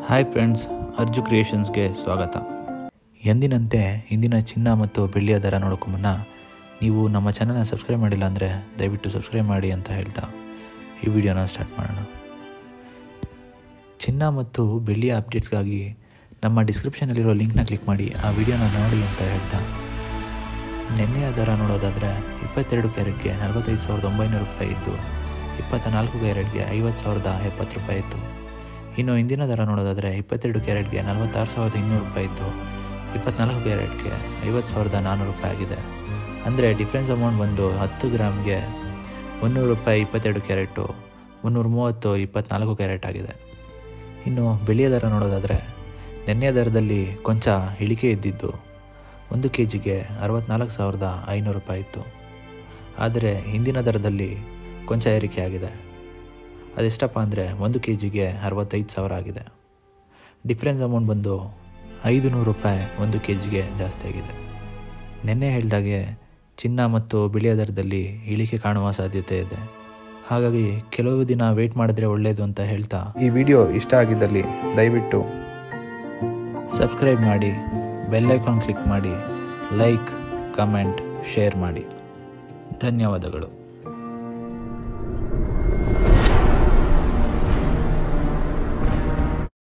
hi friends ಅರ್ಜು ಕ್ರಿಯೇಷನ್ಸ್ಗೆ ಸ್ವಾಗತ ಎಂದಿನಂತೆ ಇಂದಿನ ಚಿನ್ನ ಮತ್ತು ಬೆಳ್ಳಿಯ ದರ ನೋಡೋಕ್ಕೂ ನೀವು ನಮ್ಮ ಚಾನಲ್ನ ಸಬ್ಸ್ಕ್ರೈಬ್ ಮಾಡಿಲ್ಲ ಅಂದರೆ ದಯವಿಟ್ಟು ಸಬ್ಸ್ಕ್ರೈಬ್ ಮಾಡಿ ಅಂತ ಹೇಳ್ತಾ ಈ ವಿಡಿಯೋನ ಸ್ಟಾರ್ಟ್ ಮಾಡೋಣ ಚಿನ್ನ ಮತ್ತು ಬೆಳ್ಳಿಯ ಅಪ್ಡೇಟ್ಸ್ಗಾಗಿ ನಮ್ಮ ಡಿಸ್ಕ್ರಿಪ್ಷನಲ್ಲಿರೋ ಲಿಂಕ್ನ ಕ್ಲಿಕ್ ಮಾಡಿ ಆ ವಿಡಿಯೋನ ನೋಡಿ ಅಂತ ಹೇಳ್ತಾ ನಿನ್ನೆಯ ದರ ನೋಡೋದಾದರೆ ಇಪ್ಪತ್ತೆರಡು ಕ್ಯಾರೆಟ್ಗೆ ನಲವತ್ತೈದು ಸಾವಿರದ ಒಂಬೈನೂರು ರೂಪಾಯಿ ಇದ್ದು ಇಪ್ಪತ್ತ ನಾಲ್ಕು ಕ್ಯಾರೆಟ್ಗೆ ಐವತ್ತು ಸಾವಿರದ ಎಪ್ಪತ್ತು ರೂಪಾಯಿ ಇತ್ತು ಇನ್ನು ಇಂದಿನ ದರ ನೋಡೋದಾದರೆ ಇಪ್ಪತ್ತೆರಡು ಕ್ಯಾರೆಟ್ಗೆ ನಲವತ್ತಾರು ಸಾವಿರದ ಇನ್ನೂರು ರೂಪಾಯಿ ಇತ್ತು ಇಪ್ಪತ್ನಾಲ್ಕು ಕ್ಯಾರೆಟ್ಗೆ ಐವತ್ತು ಸಾವಿರದ ನಾನ್ನೂರು ರೂಪಾಯಿ ಆಗಿದೆ ಅಂದರೆ ಡಿಫ್ರೆನ್ಸ್ ಅಮೌಂಟ್ ಬಂದು ಹತ್ತು ಗ್ರಾಮ್ಗೆ ಮುನ್ನೂರು ರೂಪಾಯಿ ಇಪ್ಪತ್ತೆರಡು ಕ್ಯಾರೆಟು ಮುನ್ನೂರ ಮೂವತ್ತು ಇಪ್ಪತ್ನಾಲ್ಕು ಕ್ಯಾರೆಟ್ ಆಗಿದೆ ಇನ್ನು ಬೆಳ್ಳಿಯ ದರ ನೋಡೋದಾದರೆ ನಿನ್ನೆಯ ದರದಲ್ಲಿ ಕೊಂಚ ಇಳಿಕೆ ಇದ್ದಿದ್ದು ಒಂದು ಕೆ ಜಿಗೆ ಅರವತ್ನಾಲ್ಕು ಸಾವಿರದ ಐನೂರು ರೂಪಾಯಿ ಇತ್ತು ಆದರೆ ಇಂದಿನ ದರದಲ್ಲಿ ಕೊಂಚ ಏರಿಕೆ ಆಗಿದೆ ಅದೆಷ್ಟಪ್ಪ ಅಂದರೆ ಒಂದು ಕೆ ಜಿಗೆ ಅರವತ್ತೈದು ಸಾವಿರ ಆಗಿದೆ ಡಿಫ್ರೆನ್ಸ್ ಅಮೌಂಟ್ ಬಂದು ಐದು ನೂರು ರೂಪಾಯಿ ಒಂದು ಕೆ ಜಿಗೆ ಜಾಸ್ತಿ ಆಗಿದೆ ನಿನ್ನೆ ಹೇಳಿದಾಗೆ ಚಿನ್ನ ಮತ್ತು ಬಿಳಿಯ ದರದಲ್ಲಿ ಇಳಿಕೆ ಕಾಣುವ ಸಾಧ್ಯತೆ ಇದೆ ಹಾಗಾಗಿ ಕೆಲವು ದಿನ ವೆಯ್ಟ್ ಮಾಡಿದ್ರೆ ಒಳ್ಳೆಯದು ಅಂತ ಹೇಳ್ತಾ ಈ ವಿಡಿಯೋ ಇಷ್ಟ ಆಗಿದ್ದಲ್ಲಿ ದಯವಿಟ್ಟು ಸಬ್ಸ್ಕ್ರೈಬ್ ಮಾಡಿ ಬೆಲ್ಲೈಕಾನ್ ಕ್ಲಿಕ್ ಮಾಡಿ ಲೈಕ್ ಕಮೆಂಟ್ ಶೇರ್ ಮಾಡಿ ಧನ್ಯವಾದಗಳು